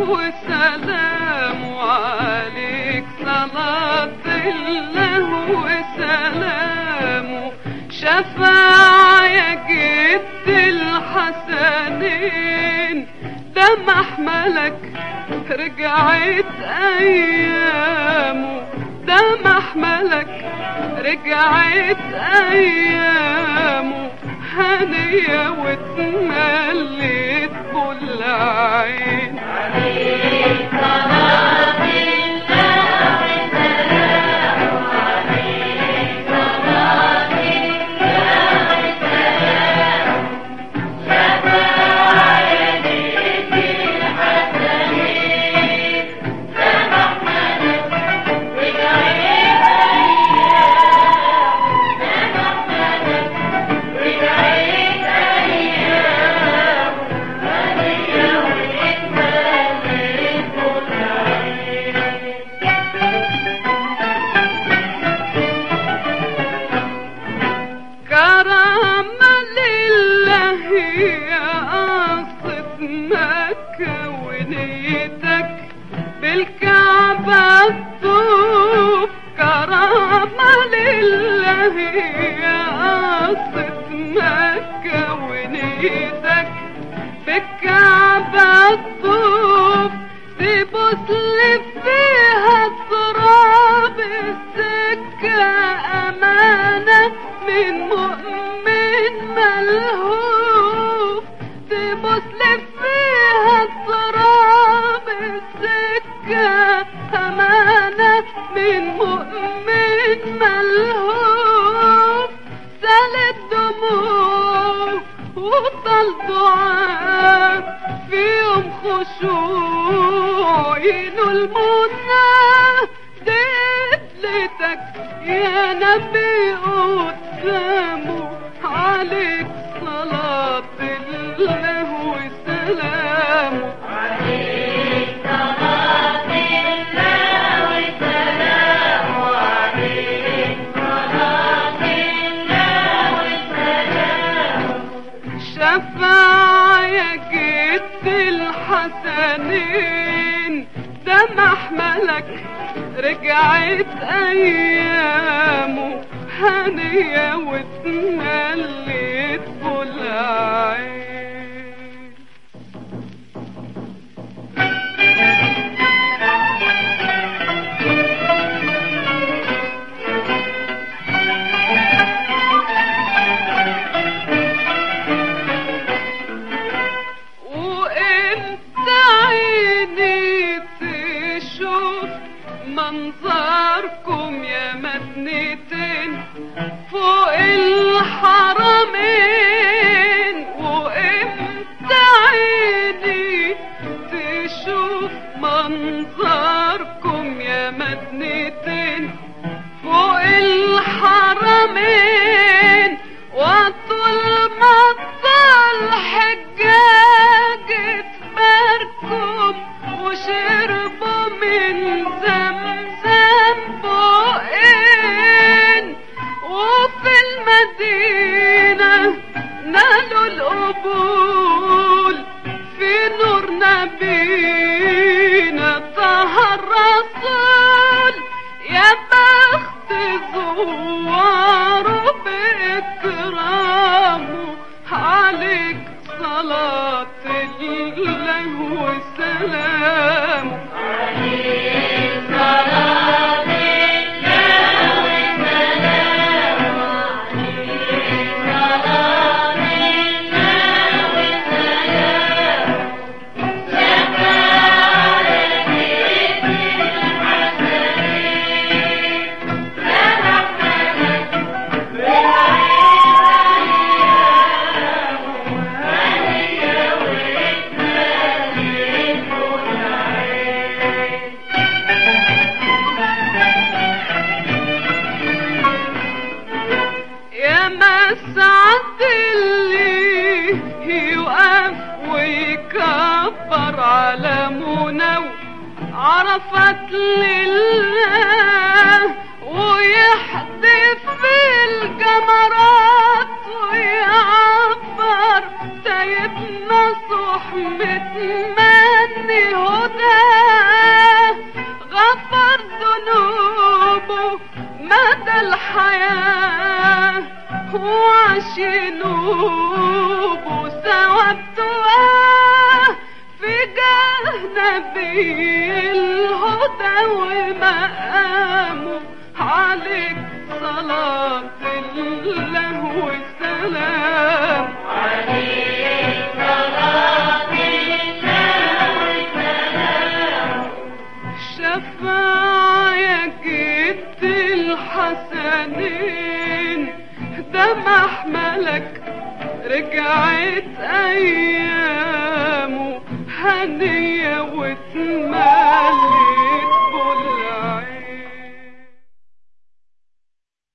وسلام عليك صلاة الله وسلام شفاعة يا جد الحسنين ده محملك رجعت ايامه ده محملك رجعت ايامه هنية واتمليت كل عين كرامة لله يا قصة مكة ونيتك بالكعبة تطوف كرامة لله يا قصة مكة ونيتك بالكعبة تطوف تبص لي فيها تراب السكة أمانة من مؤمن ملهوف تبص لي فيها تراب السكة أمانة من مؤمن ملهوف سال الدموع وطل دعاء في يوم خشوع ينو المنى دبلتك يا نبي قدامه عليك صلاة الله وسلامه شفاعة يا جد الحسنين ده محملك رجعت ايامه هنية واتمليت كل عين وانت عيني تشوف منظركم يا مدنتين فوق الحرمين وانت عيني تشوف منظركم يا مدنتين فوق الحرمين وطول ما طال حجاج تباركم وشربوا من زمزم بقين وفي المدينة نالوا القبول في نور نبينا طه الرسول يا بخت زواره بإكرامه عليك صلاة الله وسلامه يا مسعد اللي يقف ويكبر على منو عرفت لله ويحدف في الجمرات ويعبر سيدنا صح متمني هدى مدى الحياة وعشنوب وثوابته في جاه نبي الهدى ومقامه عليك صلاة الله والسلام شفاعة يا جد الحسنين ده محملك رجعت ايامه هنية واتنين